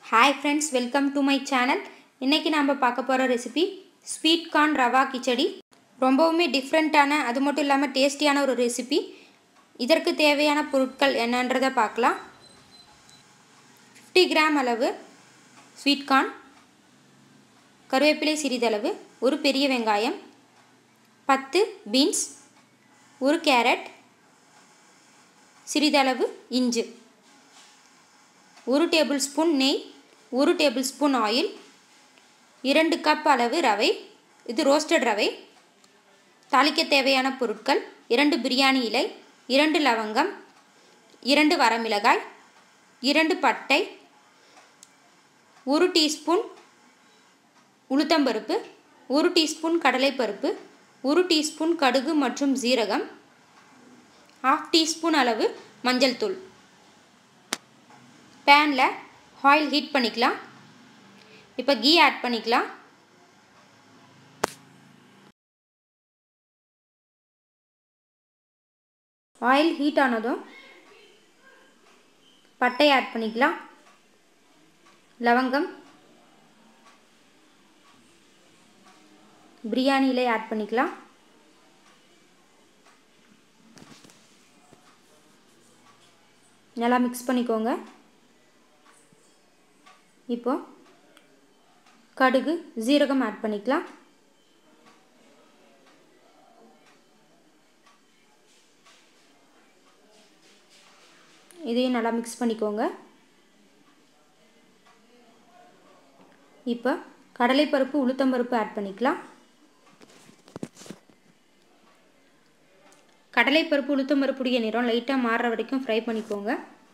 hi friends welcome to my channel இன்றைக்கி நாம் பார்க்க போகிற recipe sweet corn rava khichdi ரொம்பவுமே டிஃப்ரெண்ட்டான அது மட்டும் இல்லாமல் டேஸ்டியான ஒரு ரெசிபி இதற்கு தேவையான பொருட்கள் என்னன்றதை பார்க்கலாம் ஃபிஃப்டி கிராம் அளவு ஸ்வீட் கார்ன் கருவேப்பிலை சிறிதளவு ஒரு பெரிய வெங்காயம் பத்து பீன்ஸ் ஒரு கேரட் சிறிதளவு இஞ்சு ஒரு டேபிள் ஸ்பூன் நெய் ஒரு டேபிள் ஸ்பூன் ஆயில் இரண்டு கப் அளவு ரவை இது ரோஸ்டட் ரவை தாளிக்க தேவையான பொருட்கள் இரண்டு பிரியாணி இலை இரண்டு லவங்கம் இரண்டு வரமிளகாய் இரண்டு பட்டை ஒரு டீஸ்பூன் உளுத்தம்பருப்பு ஒரு டீஸ்பூன் கடலைப்பருப்பு ஒரு டீஸ்பூன் கடுகு மற்றும் ஜீரகம் ஹாஃப் டீஸ்பூன் அளவு மஞ்சள் தூள் பேனில் ஆயில் ஹீட் பண்ணிக்கலாம் இப்போ கீ ஆட் பண்ணிக்கலாம் ஆயில் ஹீட் ஆனதும் பட்டை ஆட் பண்ணிக்கலாம் லவங்கம் பிரியாணி இலை ஆட் பண்ணிக்கலாம் நல்லா மிக்ஸ் பண்ணிக்கோங்க இப்போ கடுகு ஜீரகம் ஆட் பண்ணிக்கலாம் இதையும் நல்லா மிக்ஸ் பண்ணிக்கோங்க இப்போ கடலைப்பருப்பு உளுத்தம்பருப்பு ஆட் பண்ணிக்கலாம் கடலைப்பருப்பு உளுத்தம்பருப்புடைய நிறம் லைட்டாக மாறுற வரைக்கும் ஃப்ரை பண்ணிக்கோங்க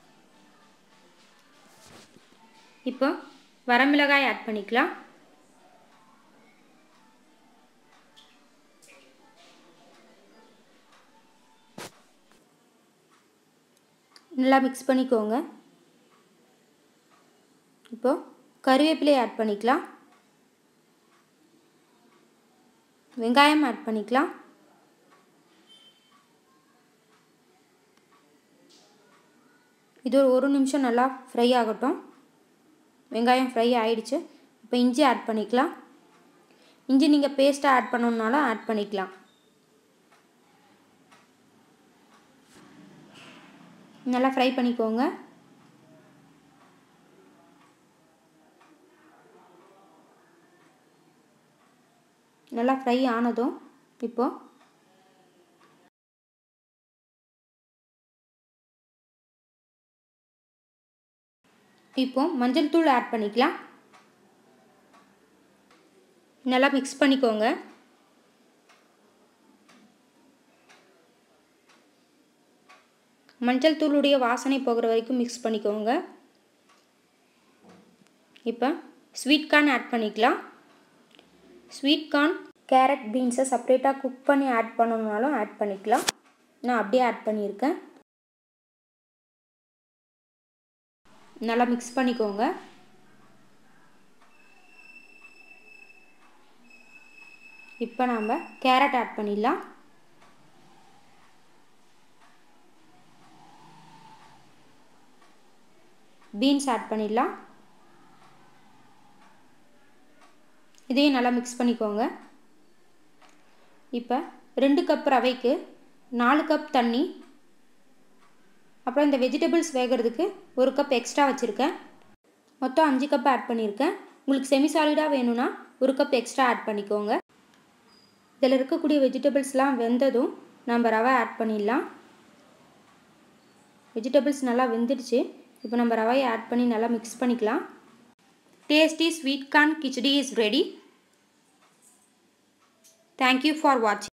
இப்போ வரமிளகாய் ஆட் பண்ணிக்கலாம் நல்லா மிக்ஸ் பண்ணிக்கோங்க இப்போ கருவேப்பிலை ஆட் பண்ணிக்கலாம் வெங்காயம் ஆட் பண்ணிக்கலாம் இது ஒரு ஒரு நிமிஷம் நல்லா ஃப்ரை ஆகட்டும் வெங்காயம் ஃப்ரை ஆகிடுச்சு இப்போ இஞ்சி ஆட் பண்ணிக்கலாம் இஞ்சி நீங்கள் பேஸ்ட்டாக ஆட் பண்ணணுன்னாலும் ஆட் பண்ணிக்கலாம் நல்லா ஃப்ரை பண்ணிக்கோங்க நல்லா ஃப்ரை ஆனதும் இப்போது இப்போ மஞ்சள் தூள் ஆட் பண்ணிக்கலாம் நல்லா மிக்ஸ் பண்ணிக்கோங்க மஞ்சள் தூளுடைய வாசனை போகிற வரைக்கும் மிக்ஸ் பண்ணிக்கோங்க இப்போ ஸ்வீட் கார்ன் ஆட் பண்ணிக்கலாம் ஸ்வீட் கார்ன் கேரட் பீன்ஸை செப்ரேட்டாக குக் பண்ணி ஆட் பண்ணணுனாலும் ஆட் பண்ணிக்கலாம் நான் அப்படியே ஆட் பண்ணியிருக்கேன் நல்லா மிக்ஸ் பண்ணிக்கோங்க இப்போ நாம் கேரட் ஆட் பண்ணிடலாம் பீன்ஸ் ஆட் பண்ணிடலாம் இதையும் நல்லா மிக்ஸ் பண்ணிக்கோங்க இப்போ ரெண்டு கப் ரவைக்கு நாலு கப் தண்ணி அப்புறம் இந்த வெஜிடபிள்ஸ் வேகிறதுக்கு ஒரு கப் எக்ஸ்ட்ரா வச்சுருக்கேன் மொத்தம் அஞ்சு கப் ஆட் பண்ணியிருக்கேன் உங்களுக்கு செமி சாலிடாக வேணும்னா ஒரு கப் எக்ஸ்ட்ரா ஆட் பண்ணிக்கோங்க இதில் இருக்கக்கூடிய வெஜிடபிள்ஸ்லாம் வெந்ததும் நம்ம ரவை ஆட் பண்ணிடலாம் வெஜிடபிள்ஸ் நல்லா வெந்துடுச்சு இப்போ நம்ம ரவையை ஆட் பண்ணி நல்லா மிக்ஸ் பண்ணிக்கலாம் tasty sweet corn khichdi is ready thank you for வாட்சிங்